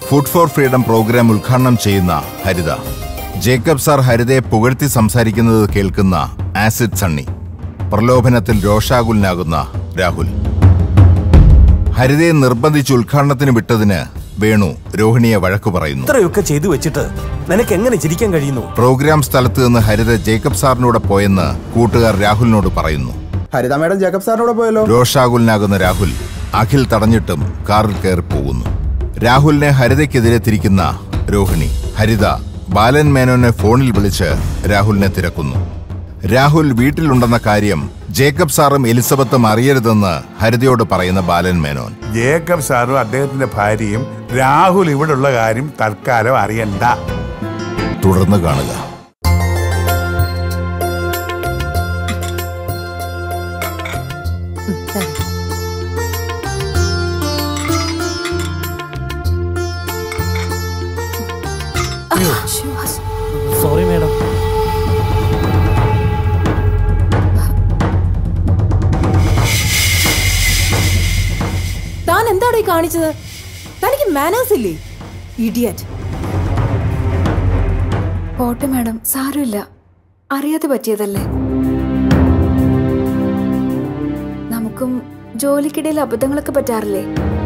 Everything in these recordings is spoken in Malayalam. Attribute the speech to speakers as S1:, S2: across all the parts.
S1: ഫുഡ് ഫോർ ഫ്രീഡം പ്രോഗ്രാം ഉദ്ഘാടനം ചെയ്യുന്ന ഹരിത ജേക്കബ് സാർ ഹരിതയെ പുകഴ്ത്തി സംസാരിക്കുന്നത് കേൾക്കുന്ന ആസിഡ് സണ്ണി പ്രലോഭനത്തിൽ രോഷാകുലനാകുന്ന രാഹുൽ ഹരിതയെ നിർബന്ധിച്ച് ഉദ്ഘാടനത്തിന് വിട്ടതിന് വേണു രോഹിണിയെ വഴക്കു പറയുന്നു
S2: ഇത്രയൊക്കെ ചെയ്തു വെച്ചിട്ട് നിനക്ക് എങ്ങനെ ചിരിക്കാൻ കഴിയുന്നു
S1: പ്രോഗ്രാം സ്ഥലത്ത് നിന്ന് ഹരിത ജേക്കബ് സാറിനൂടെ പോയെന്ന് കൂട്ടുകാർ രാഹുലിനോട് പറയുന്നു
S3: ഹരിത മേഡം ജേക്കബ് സാറിനോട് പോയല്ലോ
S1: രോഷാകുലനാകുന്ന രാഹുൽ അഖിൽ തടഞ്ഞിട്ടും കാറിൽ കയറി പോകുന്നു രാഹുലിനെ ഹരിതയ്ക്കെതിരെ തിരിക്കുന്ന രോഹിണി ഹരിത ബാലൻ മേനോനെ ഫോണിൽ വിളിച്ച് രാഹുലിനെ തിരക്കുന്നു രാഹുൽ വീട്ടിലുണ്ടെന്ന കാര്യം ജേക്കബ് സാറും എലിസബത്തും അറിയരുതെന്ന് ഹരിതയോട് പറയുന്ന ബാലൻ മേനോൻ
S4: ജേക്കബ് സാറും അദ്ദേഹത്തിന്റെ ഭാര്യയും രാഹുൽ ഇവിടെ ഉള്ള കാര്യം തൽക്കാലം അറിയണ്ട
S1: തുടർന്ന് കാണുക
S5: സോറി മേഡം
S6: താൻ എന്താടോ ഈ കാണിച്ചത് തനിക്ക് മാനേഴ്സ് ഇല്ലേ ഇഡിയറ്റ്
S7: പോട്ടെ മാഡം സാരമില്ല അറിയാതെ പറ്റിയതല്ലേ നമുക്കും ജോലിക്കിടയിൽ അബദ്ധങ്ങളൊക്കെ പറ്റാറില്ലേ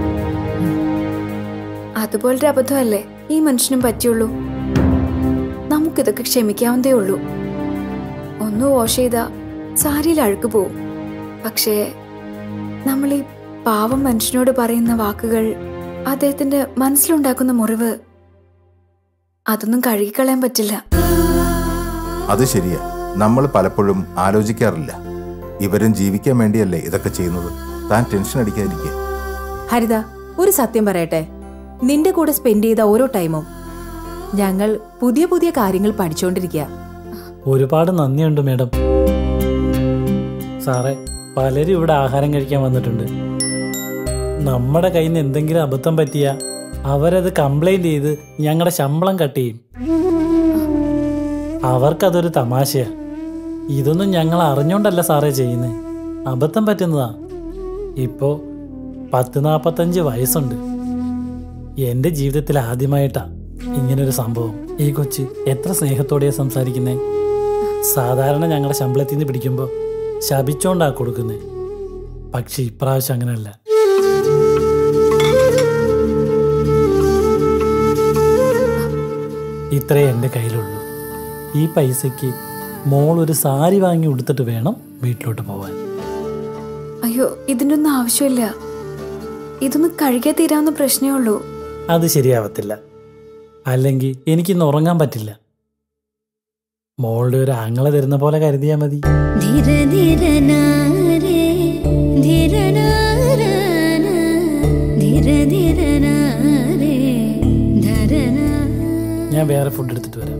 S7: അതുപോലൊരു അബദ്ധമല്ലേ ഈ മനുഷ്യനും പറ്റിയുള്ളൂ നമുക്കിതൊക്കെ ക്ഷമിക്കാവുന്നതേ ഉള്ളൂ ഒന്ന് വാഷ് ചെയ്താ സാരിയിൽ അഴുക്ക് പോവും പക്ഷേ നമ്മൾ ഈ പാവം മനുഷ്യനോട് പറയുന്ന വാക്കുകൾ അദ്ദേഹത്തിന്റെ മനസ്സിലുണ്ടാക്കുന്ന മുറിവ് അതൊന്നും കഴുകിക്കളയാൻ പറ്റില്ല
S1: അത് ശരിയാ നമ്മൾ പലപ്പോഴും ആലോചിക്കാറില്ല ഇവരും ജീവിക്കാൻ വേണ്ടിയല്ലേ ഇതൊക്കെ ചെയ്യുന്നത് താൻ ടെൻഷൻ അടിക്കാതിരിക്കുക
S6: ഹരിത ഒരു സത്യം പറയട്ടെ നിന്റെ കൂടെ സ്പെൻഡ് ചെയ്ത ഓരോ ടൈമും ഞങ്ങൾ പുതിയ പുതിയ കാര്യങ്ങൾ പഠിച്ചുകൊണ്ടിരിക്കുക
S5: ഒരുപാട് നന്ദിയുണ്ട് മേഡം സാറേ പലരും ഇവിടെ ആഹാരം കഴിക്കാൻ വന്നിട്ടുണ്ട് നമ്മുടെ കയ്യിൽ നിന്ന് എന്തെങ്കിലും അബദ്ധം പറ്റിയ അവരത് കംപ്ലൈന്റ് ചെയ്ത് ഞങ്ങളുടെ ശമ്പളം കട്ട് ചെയ്യും അവർക്കതൊരു തമാശയാ ഇതൊന്നും ഞങ്ങൾ അറിഞ്ഞോണ്ടല്ല സാറേ ചെയ്യുന്നത് അബദ്ധം പറ്റുന്നതാ ഇപ്പോ പത്ത് നാൽപ്പത്തഞ്ച് വയസ്സുണ്ട് എൻ്റെ ജീവിതത്തിൽ ആദ്യമായിട്ടാ ഇങ്ങനൊരു സംഭവം ഈ കൊച്ച് എത്ര സ്നേഹത്തോടെയാ സംസാരിക്കുന്നേ സാധാരണ ഞങ്ങളുടെ ശമ്പളത്തിൽ നിന്ന് പിടിക്കുമ്പോൾ ശപിച്ചോണ്ടാ കൊടുക്കുന്നേ പക്ഷെ ഇപ്രാവശ്യം അങ്ങനെയല്ല ഇത്രേ എൻ്റെ കയ്യിലുള്ളൂ ഈ പൈസയ്ക്ക് മോൾ ഒരു സാരി വാങ്ങി ഉടുത്തിട്ട് വേണം വീട്ടിലോട്ട് പോവാൻ
S7: അയ്യോ ഇതിൻ്റെ ഒന്നും ആവശ്യമില്ല ഇതൊന്നും കഴുകിയാൽ തീരാവുന്ന പ്രശ്നമേ ഉള്ളൂ
S5: അത് ശരിയാവത്തില്ല അല്ലെങ്കിൽ എനിക്കിന്ന് ഉറങ്ങാൻ പറ്റില്ല മോളുടെ ഒരു ആങ്ങളെ തരുന്ന പോലെ കരുതിയാൽ മതി
S8: ധീര ധീര നാരേ ധീര നാരാന ധീര ധീര നാരേ ധരന
S5: ഞാൻ വേറെ ഫുഡ് എടുത്തിട്ട് വരാം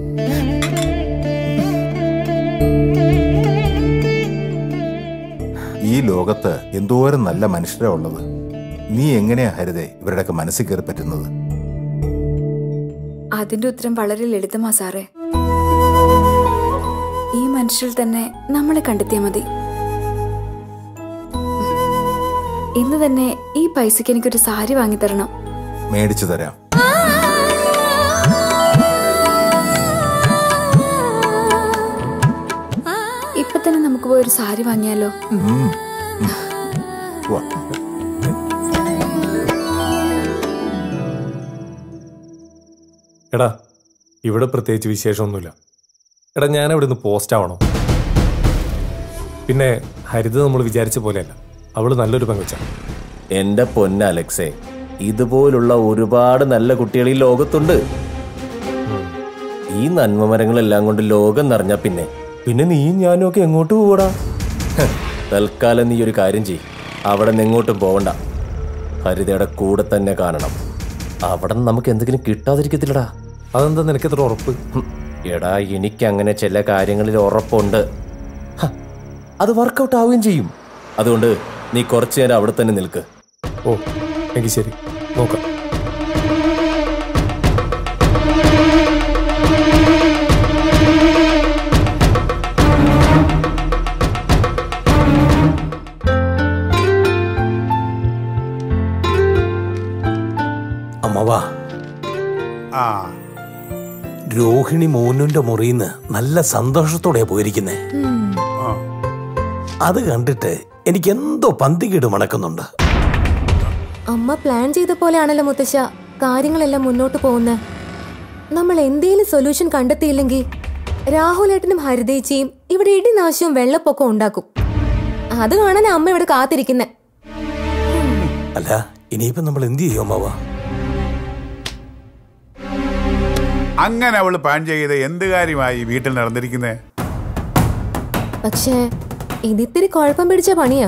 S1: ഈ ലോകത്ത് എന്തോരം നല്ല മനുഷ്യരാ ഉള്ളത് നീ എങ്ങനെയാ ഹരിതേ ഇവരുടെയൊക്കെ മനസ്സിൽ കയറി പറ്റുന്നത്
S7: അതിന്റെ ഉത്തരം വളരെ ലളിതമാ സാറേ ഈ മനുഷ്യരിൽ തന്നെ നമ്മളെ കണ്ടെത്തിയാൽ മതി ഇന്ന് തന്നെ ഈ പൈസക്ക് എനിക്കൊരു സാരി വാങ്ങിത്തരണം
S1: മേടിച്ചു തരാം
S7: ഇപ്പൊ തന്നെ നമുക്ക് പോയി ഒരു സാരി വാങ്ങിയാലോ
S1: ഉം. വാ.
S9: എടാ ഇവിടെ പ്രത്യേകിച്ച് വിശേഷമൊന്നുമില്ല എടാ ഞാൻ അവിടെ നിന്ന് പോസ്റ്റ് ആവണോ പിന്നെ ഹരിത നമ്മൾ വിചാരിച്ച പോലെയല്ല അവള് നല്ലൊരു പെങ്കൊച്ച
S10: എന്റെ പൊന്ന അലക്സേ ഇതുപോലുള്ള ഒരുപാട് നല്ല കുട്ടികൾ ഈ ലോകത്തുണ്ട് ഈ നന്മമരങ്ങളെല്ലാം കൊണ്ട് ലോകം നിറഞ്ഞ പിന്നെ പിന്നെ നീയും ഞാനും ഒക്കെ എങ്ങോട്ട് പോകൂടാ ഹ്, തൽക്കാലം നീ ഒരു കാര്യം ചെയ് അവിടെ നിന്ന് എങ്ങോട്ടും പോവണ്ട ഹരിതയുടെ കൂടെ തന്നെ കാണണം അവിടെ നിന്ന് നമുക്ക് എന്തെങ്കിലും കിട്ടാതിരിക്കത്തില്ലടാ
S9: അതെന്താ നിനക്കെത്ര ഉറപ്പ്
S10: ഹും, എടാ എനിക്ക് അങ്ങനെ ചില കാര്യങ്ങളിൽ ഉറപ്പുണ്ട് ഹ, അത് വർക്കൗട്ട് ആവുകയും ചെയ്യും അതുകൊണ്ട് നീ കുറച്ചു നേരം അവിടെ തന്നെ നിൽക്ക്
S9: ഓ എങ്കിൽ ശരി നോക്കാം
S2: അമ്മവാ
S4: ആ
S2: രോഹിണി മോനുന്റെ മുറിയിന്ന് നല്ല സന്തോഷത്തോടെ പോയിരിക്കുന്നേ
S4: ആ.
S2: അത് കണ്ടിട്ട് എനിക്ക് എന്തോ പന്തികേട് മണക്കുന്നുണ്ട്
S11: അമ്മ പ്ലാൻ ചെയ്ത പോലെയാണല്ലോ മുത്തശ്ശ കാര്യങ്ങളെല്ലാം മുന്നോട്ട് പോകുന്നത് നമ്മൾ എന്തേലും സൊല്യൂഷൻ കണ്ടെത്തിയില്ലെങ്കിൽ രാഹുലേട്ടനും ഹരിതേച്ചിയും ഇവിടെ ഇടിനാശവും വെള്ളപ്പൊക്കവും ഉണ്ടാക്കും അത് കാണാൻ അമ്മ ഇവിടെ കാത്തിരിക്കുന്നെ
S2: അല്ല ഇനിയിപ്പോ നമ്മൾ എന്ത് ചെയ്യും അമ്മാവ
S4: അങ്ങനെ അവള് പ്ലാൻ ചെയ്ത് എന്ത് കാര്യമായി വീട്ടിൽ നടന്നിരിക്കുന്നേ
S11: പക്ഷേ ഇതിത്തിരി കുഴപ്പം പിടിച്ച പണിയാ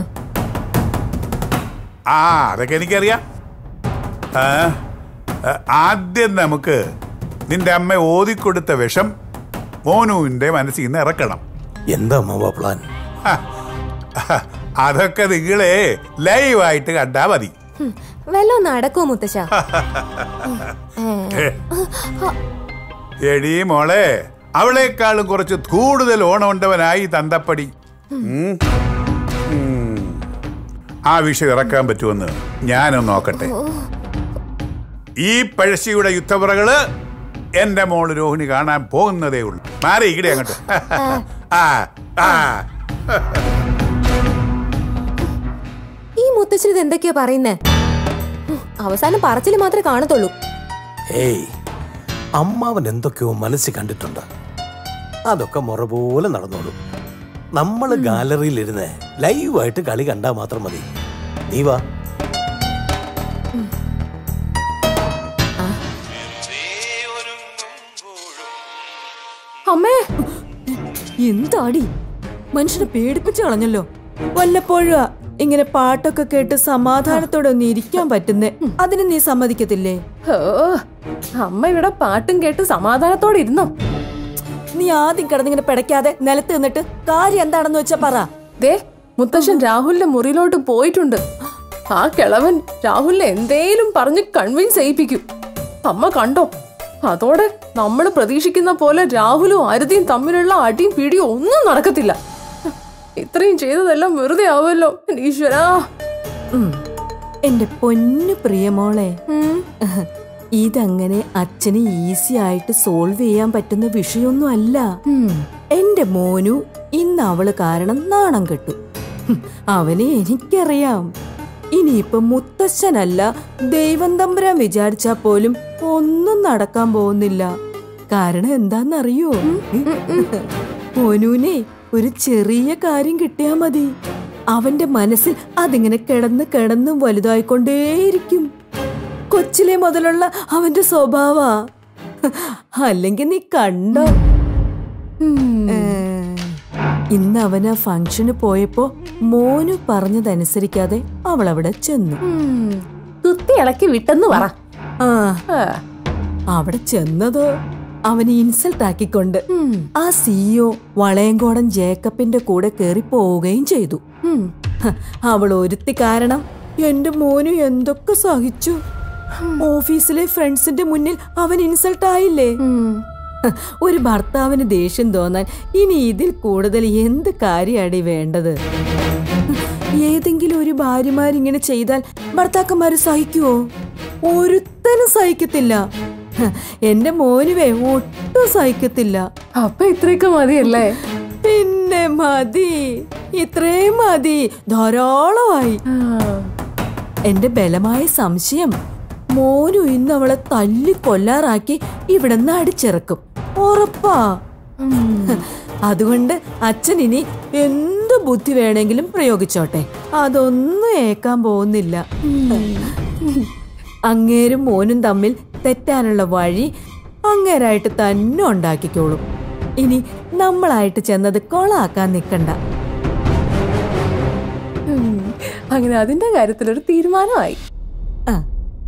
S4: ആ അതൊക്കെ എനിക്കറിയാം ആ, ആ, ആദ്യം നമുക്ക് നിന്റെ അമ്മ ഓതിക്കൊടുത്ത വിഷം മോനുവിന്റെ മനസ്സിൽ നിന്ന് ഇറക്കണം
S2: എന്താ അമ്മാവ പ്ലാൻ
S4: ഹ, ഹ, അതൊക്കെ നിങ്ങളെ ലൈവായിട്ട് കണ്ടാ മതി
S11: ഹും, വല്ലോ നടക്കുമോ മുത്തശ്ശ ഏ,
S4: എടീ മോളെ അവളെക്കാളും കുറച്ച് കൂടുതൽ ഓണമുണ്ടവനായി തന്തപ്പടി ഉം. ഉം. ആ വിഷയം ഇറക്കാൻ പറ്റുമെന്ന് ഞാനൊന്ന് നോക്കട്ടെ ഈ പഴശ്ശിയുടെ യുദ്ധപുറകള് എന്റെ മോള് രോഹിണി കാണാൻ പോകുന്നതേ ഉള്ളൂ മാറി ഇങ്ങടെ അങ്ങോട്ട് ആ ആ
S11: ഈ മുത്തശ്ശൻ ഇത് എന്തൊക്കെയാ പറയുന്നേ ഹും, അവസാനം പറച്ചിൽ മാത്രമേ കാണത്തുള്ളൂ
S2: ഏയ് അമ്മാവൻ എന്തൊക്കെയോ മനസ്സിൽ കണ്ടിട്ടുണ്ട് അതൊക്കെ മുറ പോലെ നടന്നോളൂ നമ്മൾ ഗാലറിയിൽ ഇരുന്ന് ലൈവായിട്ട് കളി കണ്ടാൽ മാത്രം മതി നീ വാ
S12: അമ്മേ എന്താടി മനുഷ്യനെ പേടിപ്പിച്ചു കളഞ്ഞല്ലോ വല്ലപ്പോഴും ഇങ്ങനെ പാട്ടൊക്കെ കേട്ട് സമാധാനത്തോടെ ഒന്ന് ഇരിക്കാൻ പറ്റുന്നേ അതിന് നീ സമ്മതിക്കത്തില്ലേ
S13: ഓ അമ്മ ഇവിടെ പാട്ടും കേട്ട് സമാധാനത്തോടെ ഇരുന്നോ
S12: നീ ആദ്യം കിടന്നിങ്ങനെ പിടയ്ക്കാതെ നിലത്ത് നിന്നിട്ട് കാര്യം എന്താണെന്ന് വെച്ചാ പറ
S13: ദേ മുത്തശ്ശൻ രാഹുലിന്റെ മുറിയിലോട്ട് പോയിട്ടുണ്ട് ആ കിളവൻ രാഹുലിനെ എന്തേലും പറഞ്ഞ് കൺവിൻസ് ചെയ്യിപ്പിക്കും അമ്മ കണ്ടോ അതോടെ നമ്മൾ പ്രതീക്ഷിക്കുന്ന പോലെ രാഹുലും ആരതിയും തമ്മിലുള്ള അടിയും പിടിയും ഒന്നും നടക്കത്തില്ല ഇത്രയും ചെയ്തതെല്ലാം വെറുതെ ആവുമല്ലോ എൻ്റെ ഈശ്വരാ
S12: ഉം. എന്റെ പൊന്നു പ്രിയമോളെ ഇതങ്ങനെ അച്ഛന് ഈസി ആയിട്ട് സോൾവ് ചെയ്യാൻ പറ്റുന്ന വിഷയമൊന്നും അല്ല എന്റെ മോനു ഇന്ന് അവള് കാരണം നാണം കെട്ടു ഹും, അവനെ എനിക്കറിയാം ഇനിയിപ്പൊ മുത്തശ്ശനല്ല ദൈവം തമ്പുരാൻ വിചാരിച്ചാ പോലും ഒന്നും നടക്കാൻ പോകുന്നില്ല കാരണം എന്താന്നറിയോ മോനുവിനെ ഒരു ചെറിയ കാര്യം കിട്ടിയാ മതി അവന്റെ മനസ്സിൽ അതിങ്ങനെ കിടന്ന് കിടന്ന് വലുതായിക്കൊണ്ടേയിരിക്കും കൊച്ചിലെ മുതലുള്ള അവന്റെ സ്വഭാവ അല്ലെങ്കിൽ നീ കണ്ടോ ഏ, ഇന്ന് അവൻ ആ ഫംഗ്ഷന് പോയപ്പോ മോനു പറഞ്ഞതനുസരിക്കാതെ അവൾ അവിടെ ചെന്നു
S13: കുത്തി ഇളക്കി വിട്ടെന്ന് പറ
S12: ആ അവിടെ ചെന്നതോ അവനെ ഇൻസൾട്ട് ആക്കിക്കൊണ്ട് ആ സിഇഒ വളയങ്കോടൻ ജേക്കബിന്റെ കൂടെ കേറി പോവുകയും ചെയ്തു ഹ, അവൾ ഒരുത്തി കാരണം എന്റെ മോനു എന്തൊക്കെ സഹിച്ചു ഓഫീസിലെ ഫ്രണ്ട്സിന്റെ മുന്നിൽ അവൻ ഇൻസൾട്ട് ആയില്ലേ ഹ, ഒരു ഭർത്താവിന് ദേഷ്യം തോന്നാൻ ഇനി ഇതിൽ കൂടുതൽ എന്ത് കാര്യാടി വേണ്ടത് ഏതെങ്കിലും ഒരു ഭാര്യമാരിങ്ങനെ ചെയ്താൽ ഭർത്താക്കന്മാര് സഹിക്കുവോ ഒരുത്തനും സഹിക്കത്തില്ല ഹ, എന്റെ മോനുവേ ഒട്ടും സഹിക്കത്തില്ല
S13: അപ്പൊ ഇത്രയൊക്കെ മതിയല്ലേ
S12: പിന്നെ മതി ഇത്രയും മതി ധാരാളമായി എന്റെ ബലമായ സംശയം മോനു ഇന്ന് അവളെ തല്ലി കൊല്ലാറാക്കി ഇവിടുന്ന് അടിച്ചിറക്കും ഉറപ്പാ അതുകൊണ്ട് അച്ഛൻ ഇനി എന്ത് ബുദ്ധി വേണമെങ്കിലും പ്രയോഗിച്ചോട്ടെ അതൊന്നും ഏക്കാൻ പോകുന്നില്ല അങ്ങേരും മോനും തമ്മിൽ തെറ്റാനുള്ള വഴി അങ്ങേരായിട്ട് തന്നെ ഉണ്ടാക്കിക്കോളും ഇനി നമ്മളായിട്ട് ചെന്നത് കൊളാക്കാൻ നിക്കണ്ട
S13: ഉം. അങ്ങനെ അതിന്റെ കാര്യത്തിലൊരു തീരുമാനമായി
S12: ആ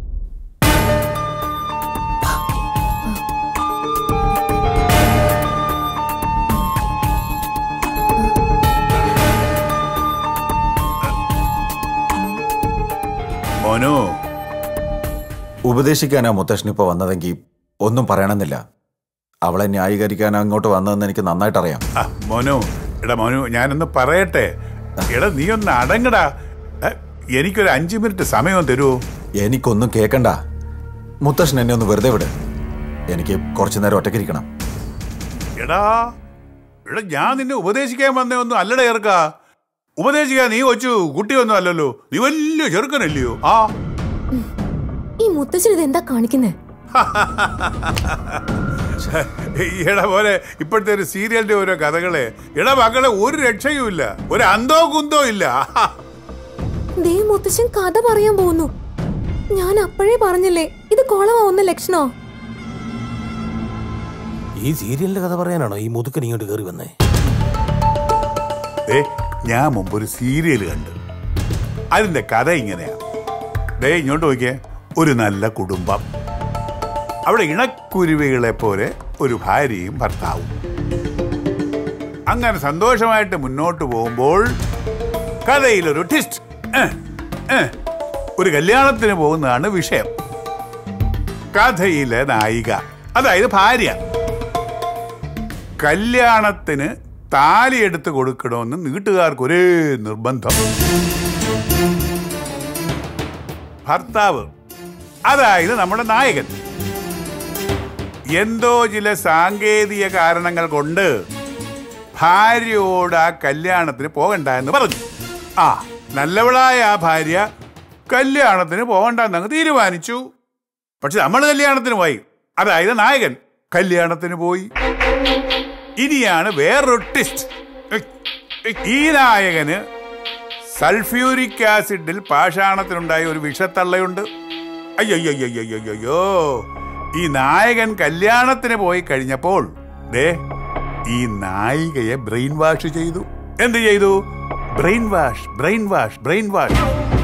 S4: മോനു
S14: ഉപദേശിക്കാനാ മുത്തശ്ശൻ ഇപ്പോൾ വന്നതെങ്കിൽ ഒന്നും പറയണമെന്നില്ല അവളെ ന്യായീകരിക്കാൻ അങ്ങോട്ട് വന്നതെന്ന് എനിക്ക് നന്നായിട്ട് അറിയാം
S4: ആ, മോനു എടാ മോനു ഞാനൊന്ന് പറയട്ടെ എടാ നീ ഒന്ന് അടങ്ങടാ ഏ, എനിക്കൊരു അഞ്ചു മിനിറ്റ് സമയം തരുമോ
S14: എനിക്കൊന്നും കേക്കണ്ട മുത്തശ്ശൻ എന്നെ ഒന്ന് വെറുതെ വിട് എനിക്ക് കുറച്ചു നേരം ഒറ്റയ്ക്കിരിക്കണം
S4: എടാ എടാ ഞാൻ നിന്നെ ഉപദേശിക്കാൻ വന്നേ ഒന്നും അല്ലടാ ചെറുക്ക ഉപദേശിക്കാൻ നീ കൊച്ചു കുട്ടിയൊന്നും അല്ലല്ലോ നീ വലിയ ചെറുക്കനല്ലയോ ആ
S11: ഈ മുത്തശ്ശൻ ഇത് എന്താ കാണിക്കുന്നേ
S4: ഛെ, എടാ പോലെ ഇപ്പോഴത്തെ ഒരു സീരിയലിന്റെ ഓരോ കഥകളെ എടാ മക്കളെ ഒരു രക്ഷയുമില്ല ഒരു അന്തോ കുന്തോ ഇല്ല
S11: ദേ മുത്തശ്ശൻ കഥ പറയാൻ പോകുന്നു ഞാൻ അപ്പോഴേ പറഞ്ഞില്ലേ ഇത് കോളമാവുന്ന ലക്ഷണോ
S2: ഈ സീരിയലിന്റെ കഥ പറയാനാണോ ഈ മുതുക്കൻ ഇങ്ങോട്ട് കയറി വന്നേ
S4: ഏ ഞാൻ മുമ്പ് ഒരു സീരിയൽ കണ്ടു അതിന്റെ കഥ ഇങ്ങനെയാ ദേ ഇങ്ങോട്ട് നോക്കിയേ ഒരു നല്ല കുടുംബം അവിടെ ഇണക്കുരുവികളെ പോലെ ഒരു ഭാര്യയും ഭർത്താവും അങ്ങനെ സന്തോഷമായിട്ട് മുന്നോട്ട് പോകുമ്പോൾ കഥയിലൊരു ട്വിസ്റ്റ് ഒരു കല്യാണത്തിന് പോകുന്നതാണ് വിഷയം കഥയിലെ നായിക അതായത് ഭാര്യ കല്യാണത്തിന് താലി എടുത്ത് കൊടുക്കണമെന്ന് വീട്ടുകാർക്ക് ഒരേ നിർബന്ധം ഭർത്താവ് അതായത് നമ്മുടെ നായകൻ എന്തോ ചില സാങ്കേതിക കാരണങ്ങൾ കൊണ്ട് ഭാര്യയോട് ആ കല്യാണത്തിന് പോകണ്ട എന്ന് പറഞ്ഞു ആ നല്ലവളായ ആ ഭാര്യ കല്യാണത്തിന് പോകണ്ടെന്നങ്ങ് തീരുമാനിച്ചു പക്ഷെ നമ്മൾ കല്യാണത്തിന് പോയി അതായത് നായകൻ കല്യാണത്തിന് പോയി ഇനിയാണ് വേറൊരു ട്വിസ്റ്റ് ഈ നായകന് സൾഫ്യൂരിക് ആസിഡിൽ പാഷാണത്തിനുണ്ടായ ഒരു വിഷത്തള്ളയുണ്ട് അയ്യോ ഈ നായകൻ കല്യാണത്തിന് പോയി കഴിഞ്ഞപ്പോൾ ദേ ഈ നായികയെ ബ്രെയിൻ വാഷ് ചെയ്തു എന്ത് ചെയ്തു brain wash brain wash brain wash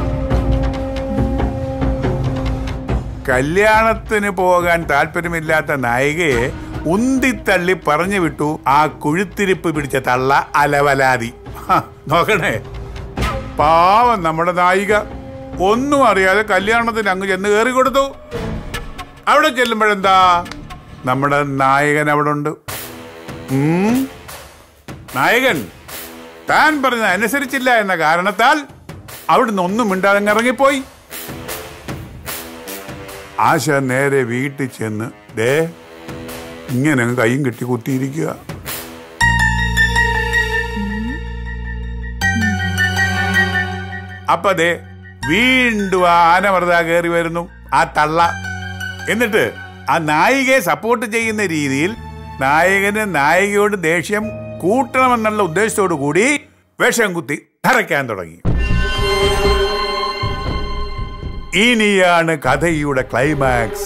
S4: കല്യാണത്തിന് പോകാൻ താല്പര്യമില്ലാത്ത നായികയെ ഉന്തിത്തള്ളി പറഞ്ഞു വിട്ടു ആ കുഴുത്തിരിപ്പ് പിടിച്ച തള്ള അലവലാതി ഹ, നോക്കണേ പാവം നമ്മുടെ നായിക ഒന്നും അറിയാതെ കല്യാണത്തിന് അങ്ങ് ചെന്ന് കയറി കൊടുത്തു അവിടെ ചെല്ലുമ്പോഴെന്താ നമ്മുടെ നായകൻ അവിടെ ഉണ്ട് ഉം. നായകൻ താൻ പറഞ്ഞത് അനുസരിച്ചില്ല എന്ന കാരണത്താൽ അവിടുന്ന് ഒന്നും മിണ്ടാതെ ഇറങ്ങിപ്പോയി ആശ നേരെ വീട്ടിൽ ചെന്ന് ദേ ഇങ്ങനെ അങ്ങ് കൈയും കെട്ടി കുത്തിയിരിക്കുക അപ്പൊ ദേ വീണ്ടും ആ ആനമൃത കയറി വരുന്നു ആ തള്ള എന്നിട്ട് ആ നായികയെ സപ്പോർട്ട് ചെയ്യുന്ന രീതിയിൽ നായകന് നായികയോട് ദേഷ്യം കൂട്ടണമെന്നുള്ള ഉദ്ദേശത്തോടു കൂടി വേഷം കുത്തി ധരയ്ക്കാൻ തുടങ്ങി ഇനിയാണ് കഥയുടെ ക്ലൈമാക്സ്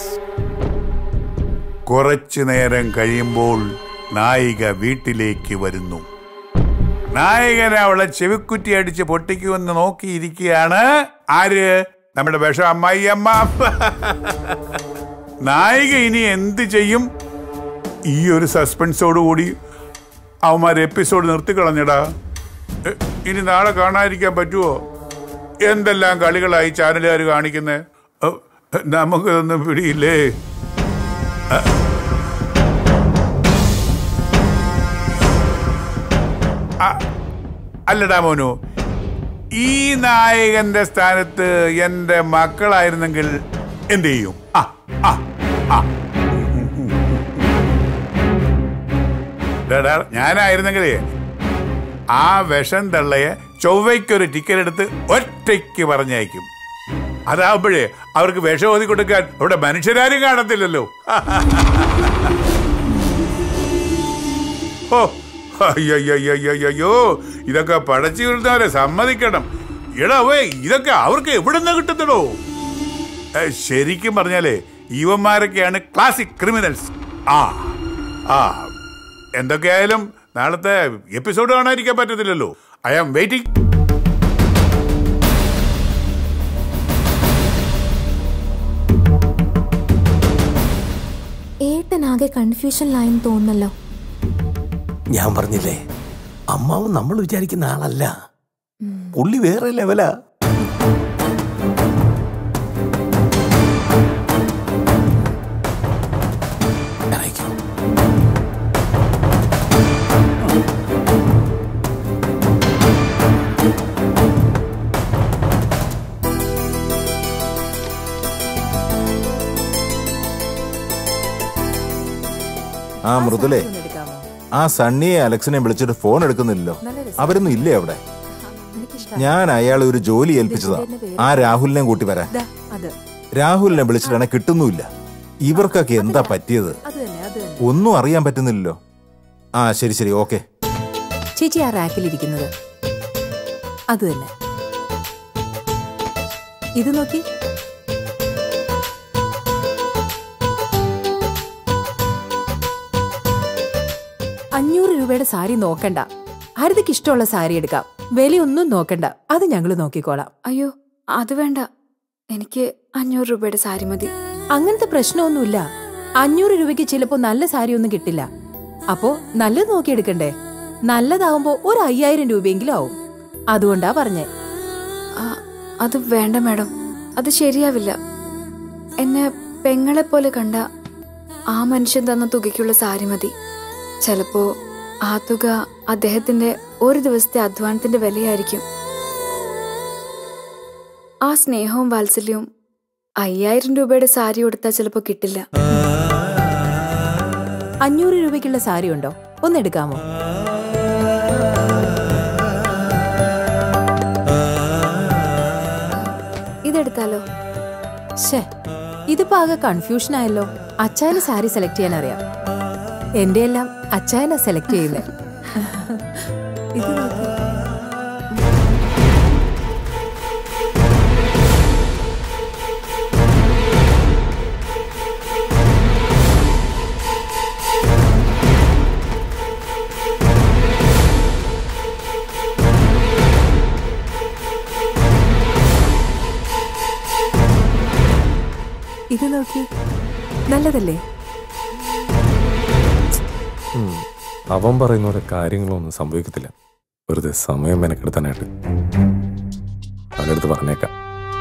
S4: കുറച്ചു നേരം കഴിയുമ്പോൾ നായിക വീട്ടിലേക്ക് വരുന്നു നായകൻ അവളെ ചെവിക്കുറ്റി അടിച്ച് പൊട്ടിക്കുമെന്ന് നോക്കിയിരിക്കുകയാണ് ആര് നമ്മുടെ വിഷം അമ്മായി അമ്മ നായിക ഇനി എന്ത് ചെയ്യും ഈ ഒരു സസ്പെൻസോട് കൂടി അവന്മാർ എപ്പിസോഡ് നിർത്തിക്കളഞ്ഞടാ എ, ഇനി നാളെ കാണാതിരിക്കാൻ പറ്റുമോ എന്തെല്ലാം കളികളായി ചാനലുകാർ കാണിക്കുന്നത് നമുക്കിതൊന്നും പിടിയില്ലേ അ, അ, അല്ലടാ മോനു ഈ നായകന്റെ സ്ഥാനത്ത് എന്റെ മക്കളായിരുന്നെങ്കിൽ എന്ത് ചെയ്യും ആ ആ ആ ഡാ, ഞാനായിരുന്നെങ്കിലേ ആ വിഷം തള്ളയെ ചൊവ്വയ്ക്കൊരു ടിക്കറ്റ് എടുത്ത് ഒറ്റയ്ക്ക് പറഞ്ഞയക്കും അതാവുമ്പോഴേ അവർക്ക് വിഷം ഓതി കൊടുക്കാൻ അവിടെ മനുഷ്യരാരും കാണത്തില്ലല്ലോ ഓ അയ്യോ ഇതൊക്കെ പടച്ചു വീഴുന്നവരെ സമ്മതിക്കണം എടാ വേ ഇതൊക്കെ അവർക്ക് എവിടുന്ന് കിട്ടുന്നടോ ഏ, ശരിക്കും പറഞ്ഞാലേ ഇവന്മാരൊക്കെയാണ് ക്ലാസിക് ക്രിമിനൽസ് ആ ആ എന്തൊക്കെയായാലും നാളത്തെ എപ്പിസോഡ് കാണാതിരിക്കാൻ പറ്റത്തില്ലല്ലോ ഐ ആം വെയിറ്റിംഗ്
S11: ഏട്ടനാകെ കൺഫ്യൂഷനിലായെന്ന് തോന്നുന്നല്ലോ
S2: ഞാൻ പറഞ്ഞില്ലേ അമ്മാവും നമ്മൾ വിചാരിക്കുന്ന ആളല്ല പുള്ളി വേറെ ലെവലാ ഇറങ്ങിക്കോ.
S1: ആ മൃദുലേ ആ സണ്ണിയെ അലക്സിനെ വിളിച്ചിട്ട് ഫോൺ എടുക്കുന്നില്ലല്ലോ അവരൊന്നും ഇല്ലേ അവിടെ ഞാൻ അയാളെ ഒരു ജോലി ഏൽപ്പിച്ചതാ ആ രാഹുലിനെ കൂട്ടി വരാൻ
S6: ദാ, അത്
S1: രാഹുലിനെ വിളിച്ചിട്ടാണ് കിട്ടുന്നുമില്ല ഇവർക്കൊക്കെ എന്താ പറ്റിയത്
S6: അത് തന്നെ അത് തന്നെ
S1: ഒന്നും അറിയാൻ പറ്റുന്നില്ലല്ലോ ആ ശരി ശരി ഓക്കെ
S6: ചേച്ചി ആ റാക്കിലിരിക്കുന്നത് അത് തന്നെ ഇത് നോക്കി അഞ്ഞൂറ് രൂപയുടെ സാരി നോക്കണ്ട ഹരിതയ്ക്ക് ഇഷ്ടമുള്ള സാരി എടുക്കാം വിലയൊന്നും നോക്കണ്ട അത് ഞങ്ങൾ നോക്കിക്കോളാം
S7: അയ്യോ അത് വേണ്ട എനിക്ക് അഞ്ഞൂറ് രൂപയുടെ സാരി മതി
S6: അങ്ങനത്തെ പ്രശ്നമൊന്നുമില്ല അഞ്ഞൂറ് രൂപയ്ക്ക് ചിലപ്പോ നല്ല സാരി ഒന്നും കിട്ടില്ല അപ്പോ നല്ലത് നോക്കിയെടുക്കണ്ടേ നല്ലതാവുമ്പോ ഒരു അയ്യായിരം രൂപയെങ്കിലും ആവും അതുകൊണ്ടാ പറഞ്ഞേ
S7: ആ, അത് വേണ്ട മാഡം അത് ശരിയാവില്ല എന്നെ പെങ്ങളെ പോലെ കണ്ട ആ മനുഷ്യൻ തന്ന തുകയ്ക്കുള്ള സാരി മതി ചിലപ്പോ ആ തുക അദ്ദേഹത്തിന്റെ ഒരു ദിവസത്തെ അധ്വാനത്തിന്റെ വിലയായിരിക്കും ആ സ്നേഹവും വാത്സല്യവും അയ്യായിരം രൂപയുടെ സാരി കൊടുത്താൽ ചിലപ്പോ കിട്ടില്ല
S6: അഞ്ഞൂറ് രൂപയ്ക്കുള്ള സാരി ഉണ്ടോ ഒന്നെടുക്കാമോ
S7: ഇതെടുത്താലോ
S6: ഷേ ഇതിപ്പോ ആകെ കൺഫ്യൂഷൻ ആയല്ലോ അച്ചായന് സാരി സെലക്ട് ചെയ്യാൻ അറിയാം എന്റെ എല്ലാം അച്ചായനാ സെലക്ട് ചെയ്യുന്നത് ഇത് നോക്ക്. ഇത് നോക്കി നല്ലതല്ലേ
S9: ഉം. അവൻ പറയുന്ന പോലെ കാര്യങ്ങളൊന്നും സംഭവിക്കത്തില്ല വെറുതെ സമയം മെനക്കെടുത്താനായിട്ട് അവനടുത്ത് പറഞ്ഞേക്കാം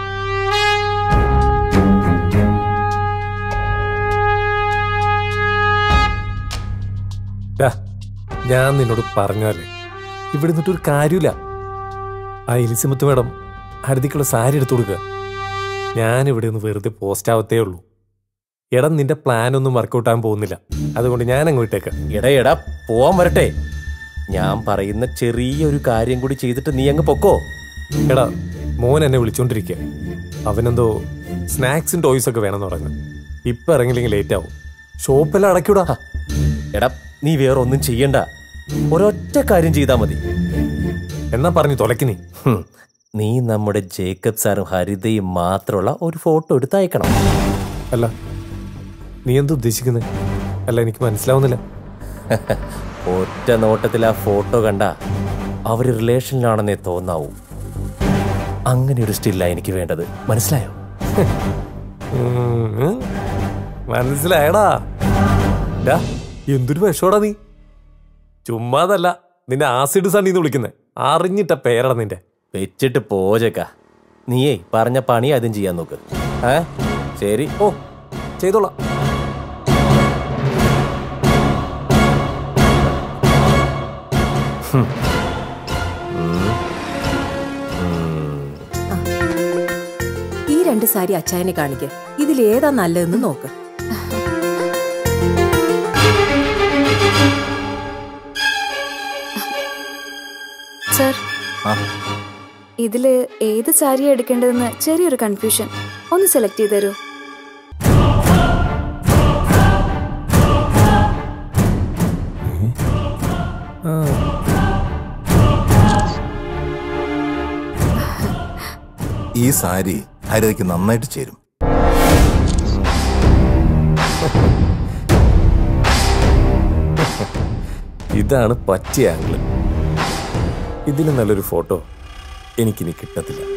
S9: ഡാ, ഞാൻ നിന്നോട് പറഞ്ഞല്ലേ ഇവിടെ നിന്നിട്ടൊരു കാര്യമില്ല ആ എലിസബത്ത് മേഡം ഹരിതിക്കുള്ള സാരി എടുത്തു കൊടുക്കുക ഞാൻ ഇവിടെ ഒന്ന് വെറുതെ പോസ്റ്റ് ആവത്തേ ഉള്ളൂ എടാ നിന്റെ പ്ലാൻ ഒന്നും വർക്കൗട്ട് ആകാൻ പോകുന്നില്ല അതുകൊണ്ട് ഞാൻ അങ്ങ് വിട്ടേക്കാം
S10: എടാ എടാ പോവാൻ വരട്ടെ ഞാൻ പറയുന്ന ചെറിയൊരു കാര്യം കൂടി ചെയ്തിട്ട് നീ അങ്ങ് പൊക്കോ
S9: എടാ മോൻ എന്നെ വിളിച്ചോണ്ടിരിക്കുക അവനെന്തോ സ്നാക്സും ടോയ്സ് ഒക്കെ വേണമെന്ന് പറഞ്ഞു ഇപ്പൊ ഇറങ്ങില്ലെങ്കിൽ ലേറ്റ് ആവും ഷോപ്പെല്ലാം അടയ്ക്കൂടാ
S10: എടാ നീ വേറെ ഒന്നും ചെയ്യണ്ട ഒരൊറ്റ കാര്യം ചെയ്താ മതി
S9: എന്നാ പറഞ്ഞു തുലക്കി നീ
S10: ഹും, നീ നമ്മുടെ ജേക്കബ് സാറും ഹരിതയും മാത്രമുള്ള ഒരു ഫോട്ടോ എടുത്ത് അയക്കണം
S9: അല്ല നീ എന്താ ഉദ്ദേശിക്കുന്നത് അല്ല എനിക്ക് മനസ്സിലാവുന്നില്ല
S10: ഒറ്റ നോട്ടത്തിൽ ആ ഫോട്ടോ കണ്ട അവര് റിലേഷനിലാണെന്നേ തോന്നാവൂ അങ്ങനെ ഒരു സ്റ്റില്ല എനിക്ക് വേണ്ടത് മനസ്സിലായോ
S9: ഉം, മനസ്സിലായടാ ഡാ, എന്തൊരു വിഷോടാ നീ ചുമ്മാതല്ല നിന്നെ ആസിഡ് സണ്ണീന്ന് വിളിക്കുന്നത് അറിഞ്ഞിട്ട പേരടാ നിന്റെ
S10: വെച്ചിട്ട് പോജക്ക നീയേ പറഞ്ഞ പണി അതും ചെയ്യാൻ നോക്ക് ഏ ശരി
S9: ഓ ചെയ്തോളാം
S10: ഹും.
S6: ഈ രണ്ട് സാരി അച്ചായനെ കാണിക്ക് ഇതിലേതാ നല്ലതെന്ന് നോക്ക്
S7: സർ
S1: ആ
S7: ഇതില് ഏത് സാരിയാ എടുക്കേണ്ടതെന്ന് ചെറിയൊരു കൺഫ്യൂഷൻ ഒന്ന് സെലക്ട് ചെയ്ത് തരൂ
S1: ഈ സാരി ഹരിതയ്ക്ക് നന്നായിട്ട് ചേരും
S9: ഇതാണ് പറ്റിയ ആംഗിള് ഇതിന് നല്ലൊരു ഫോട്ടോ എനിക്കിനി കിട്ടത്തില്ല